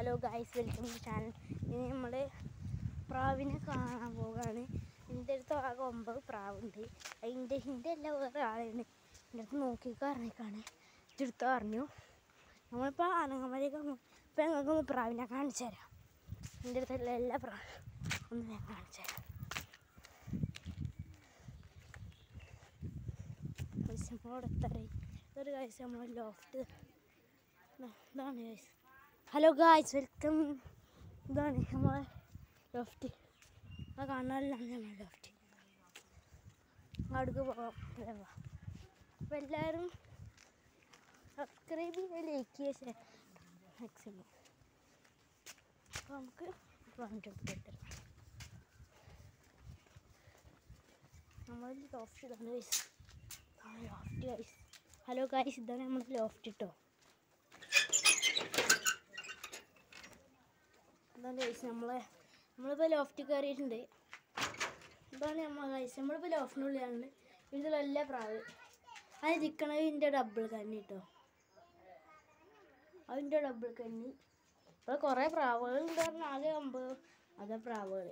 Hello guys welcome to channel ഇനി നമ്മൾ പ്രാവിനെ കാണാൻ പോവുകയാണ് എൻ്റെ അടുത്ത് ആകെ ഒമ്പത് പ്രാവുണ്ട് അതിൻ്റെ എൻ്റെ അല്ല വേറെ ആളാണ് എൻ്റെ അടുത്ത് നോക്കിക്കോ അറിഞ്ഞേക്കാണ് ഇതെടുത്തോ അറിഞ്ഞു നമ്മളിപ്പോൾ അനങ്ങമലയൊക്കെ ഇപ്പം ഞങ്ങൾക്കൊന്ന് പ്രാവിനെ കാണിച്ചു തരാം എൻ്റെ അടുത്തുള്ള എല്ലാ പ്രാവും ഒന്ന് ഞാൻ കാണിച്ചു തരാം നമ്മളോട് എത്ര ഇതൊരു കാഴ്ച നമ്മൾ ലോഫ്റ്റ് ഇതാണ് ഗൈസ് ഹലോ ഗായ്സ് വെൽക്കം ഇതാണ് നമ്മളെ ലോഫ്റ്റ് ആ കാണാനിലാണ് നമ്മൾ ലോഫ്റ്റ് അടുക്ക് പോകാം അല്ലേ വാ അപ്പോൾ എല്ലാവരും സബ്സ്ക്രൈബ് ചെയ്യുക ലൈക്ക് ചെയ്യുക മാക്സിമം അപ്പോൾ നമുക്ക് വാങ്ങിട്ട് നമ്മൾ ലോഫ്റ്റ് ഇതാണ് ഗൈസ് ആ ലോഫ്റ്റ് ഗൈസ് ഹലോ ഗൈസ് ഇതാണ് നമ്മൾ ലോഫ്റ്റ് ഇട്ടോ എന്താണ് ഗൈസ് നമ്മളെ നമ്മളിപ്പോൾ ലോഫ്റ്റ് കയറിയിട്ടുണ്ട് ഇതാണ് നമ്മൾ ഗൈസ് നമ്മളിപ്പോൾ ലോഫ്റ്റിനുള്ളിലാണ് ഇതിലെല്ലാ പ്രാവ് അത് നിൽക്കണത് ഇതിൻ്റെ ഡബിൾ കന്നി കേട്ടോ അതിൻ്റെ ഡബിൾ കന്നി ഇപ്പോൾ കുറേ പ്രാവുകൾ ഉണ്ട് പറഞ്ഞാൽ ആകെ അമ്പത് അതെ പ്രാവുകൾ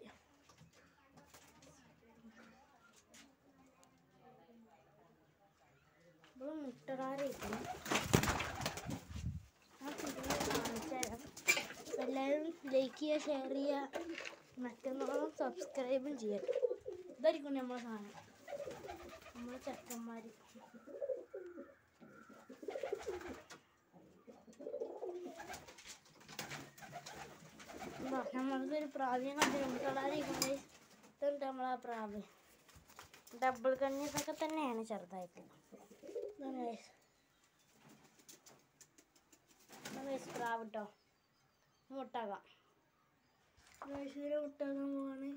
ഇപ്പോൾ മുട്ടറാറിയിരിക്കണം ആ കുട്ടികളെ കാണിച്ചു തരാം അപ്പോൾ എല്ലാവരും ലൈക്ക് ചെയ്യുക ഷെയർ ചെയ്യുക മറ്റന്നാളും സബ്സ്ക്രൈബും ചെയ്യുക ഇതായിരിക്കും നമ്മളെ സാധനം നമ്മളെ ചെക്കന്മാർ നമ്മൾക്കൊരു പ്രാവിനെ കണ്ടിട്ടുണ്ട് കളറിയിരിക്കുന്നത് ഇതുണ്ട് നമ്മളെ പ്രാവ് ഡബിൾ കണ്ണി ഇതൊക്കെ തന്നെയാണ് ചെറുതായിട്ട് ഇതാണ് guys. ഇതാണ് guys പ്രാവ് കേട്ടോ മുട്ടാകാം ഇതിനെ മുട്ടാകാൻ പോവാണ്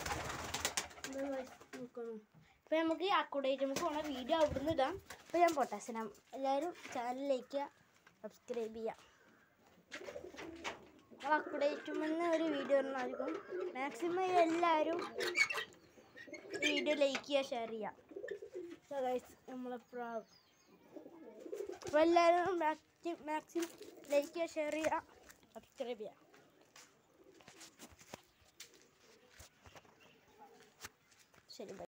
നോക്കണം ഇപ്പം നമുക്ക് അക്കൗണ്ടായിട്ട് നമുക്ക് പോണ വീഡിയോ അവിടുന്ന് ഇടാം ഇപ്പം ഞാൻ പൊട്ടാസിനാം എല്ലാവരും ചാനൽ ലൈക്ക് ചെയ്യുക സബ്സ്ക്രൈബ് ചെയ്യുക നമ്മൾ അക്കൗണ്ടായിട്ടുമെന്ന് ഒരു വീഡിയോ ഇടുന്നതായിരിക്കും മാക്സിമം എല്ലാവരും വീഡിയോ ലൈക്ക് ചെയ്യുക ഷെയർ ചെയ്യുക So guys, നമ്മളെ പ്രാവ് അപ്പോൾ എല്ലാവരും മാക്സിമം മാക്സിമം ലൈക്ക് ചെയ്യുക ഷെയർ ചെയ്യുക സബ്സ്ക്രൈബ് ചെയ്യുക ശരി ബൈ